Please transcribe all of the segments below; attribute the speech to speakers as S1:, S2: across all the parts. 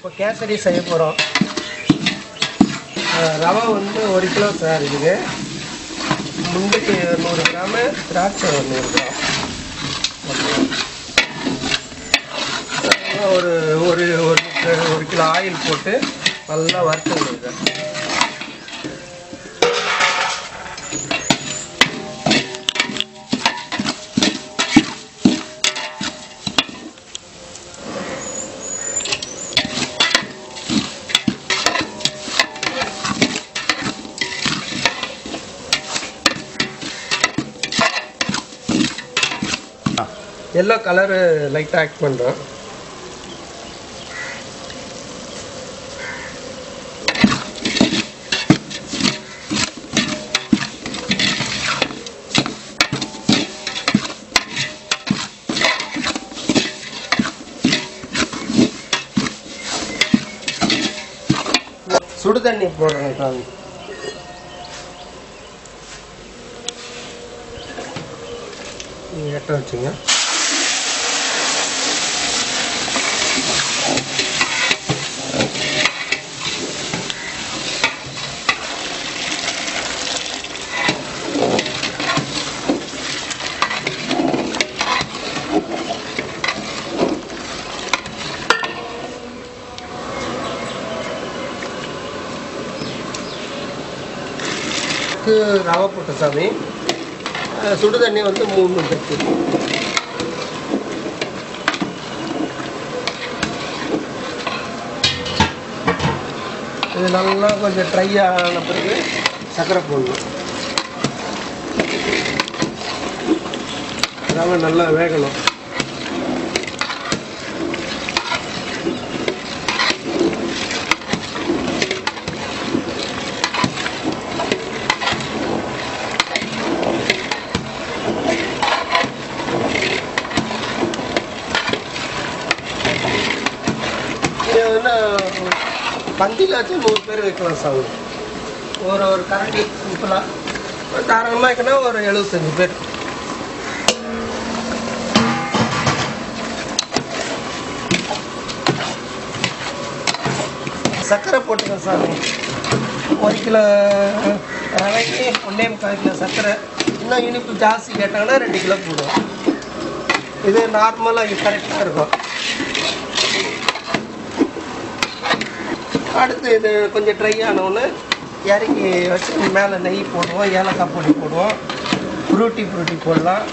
S1: இப்போ கேசரி செய்ய போகிறோம் ரவை வந்து ஒரு கிலோ சார் இதுக்கு முந்திரி நூறு கிராமு திராட்சை ஒரு நூறு கிராம் அப்புறம் ஒரு ஒரு ஒரு லிட்டர் ஒரு கிலோ ஆயில் போட்டு நல்லா வறுத்து விடுங்க எல்லோ கலரு லைட்டாக ஆட் பண்ணுறோம் சுடு தண்ணி போடுறேன் சாமி நீங்கள் எட்ட வச்சுங்க இதுக்கு ரவை போட்ட சாமி அஹ் சுடு தண்ணி வந்து மூணு கட்டு இது நல்லா கொஞ்சம் ட்ரை ஆன பிறகு சர்க்கரை போடணும் ரவை நல்லா வேகணும் இது வந்து பந்தியில் வச்சு நூறு பேர் வைக்கலாம் சாமி ஒரு ஒரு கரண்டி சிம்பிளாக தாராளமாக வைக்கணும் ஒரு எழுபத்தஞ்சு பேர் சர்க்கரை போட்டுக்கோங்க சாமி ஒரு கிலோ ரவைக்கு ஒன்றே முக்கால் கிலோ சர்க்கரை இன்னும் இனிப்பு ஜாஸ்தி கேட்டாங்கன்னா ரெண்டு கிலோ போடுவோம் இது நார்மலாக கரெக்டாக இருக்கும் அடுத்து இது கொஞ்சம் ட்ரை ஆனவுடனே இறக்கி வச்சு மேலே நெய் போடுவோம் ஏலக்காய் பொடி போடுவோம் ஃப்ரூட்டி ஃப்ரூட்டி போடலாம்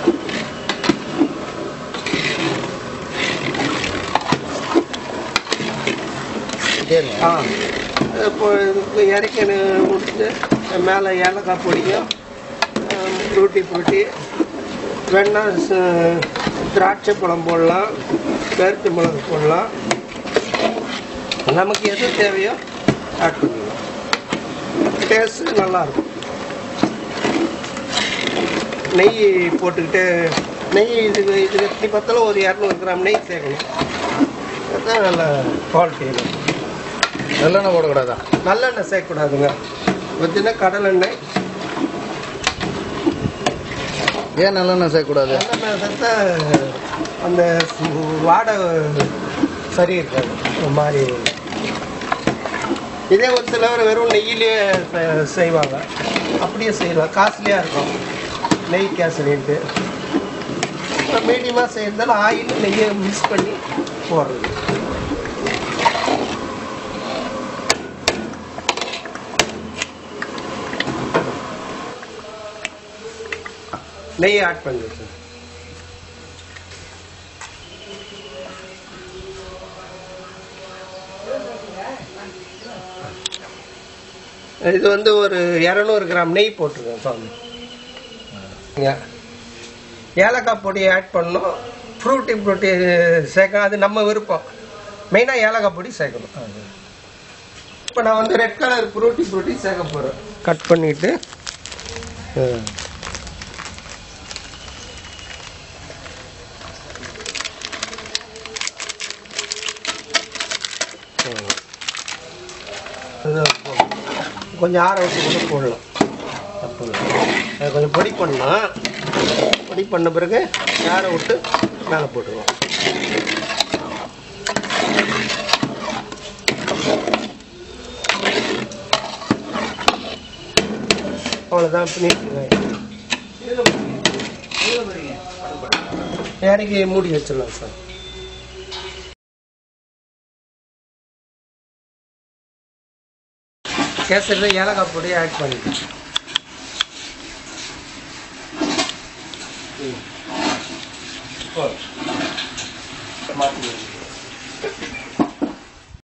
S1: ஆ இப்போ இதுக்கு இறக்கி முடிச்சுட்டு மேலே ஏலக்காய் பொடியும் ஃப்ரூட்டி ஃப்ரூட்டி வேணா ச- திராட்சை பழம் போடலாம் பேர்த்து மிளகு போடலாம் நமக்கு எது தேவையோ ஆட் பண்ணிக்கலாம் டேஸ்ட் நல்லாயிருக்கும் நெய் போட்டுக்கிட்டு நெய் இதுக்கு இதுக்கு எப்படி பார்த்தாலும் ஒரு இரநூறு கிராம் நெய் சேர்க்கணும் அதுதான் நல்ல குவாலிட்டி இருக்கும்
S2: நல்லெண்ணெய் போடக்கூடாதா
S1: நல்லெண்ணெய் சேர்க்கக்கூடாதுங்க பார்த்தீங்கன்னா கடலெண்ணெய்
S2: ஏன் நல்லெண்ணெய் சேர்க்கக்கூடாது
S1: நல்லெண்ணெய் சேர்த்தா அந்த வாடை சரி இருக்காது ஒரு மாதிரி இதே ஒரு சிலர் வெறும் நெய்யிலே செ- செய்வாங்க அப்படியே செய்யலாம் காஸ்ட்லியாக இருக்கும் நெய் கேசரின்ட்டு மீடியமாக செய்யறதால ஆயில் நெய்யை மிக்ஸ் பண்ணி போடுறது நெய் ஆட் பண்ணி சார் இது வந்து ஒரு இரநூறு கிராம் நெய் போட்டிருக்கேன் சாமி இங்க. ஏலக்காய் பொடி ஆட் பண்ணோம் ஃப்ரூட்டி ஃப்ரூட்டி சேர்க்கணும் அது நம்ம விருப்பம் மெயினாக ஏலக்காய் பொடி சேர்க்கணும் இப்போ நான் வந்து ரெட் கலர் ஃப்ரூட்டி ஃப்ரூட்டி சேர்க்க போகிறேன் கட் பண்ணிட்டு அஹ், இது கொஞ்சம் ஆற வச்சு கூட போடலாம் தப்பு இல்லை அதை கொஞ்சம் பொடி பண்ணலாம் பொடி பண்ண பிறகு ஆற விட்டு மேலே போட்டுருவோம் அவ்வளோதான் பண்ணிட்டு இறக்கி மூடி வச்சிடலாம் சார் கேசரியில் ஏலக்காய் பொடியை ஆட் பண்ணிக்கலாம் மாற்றி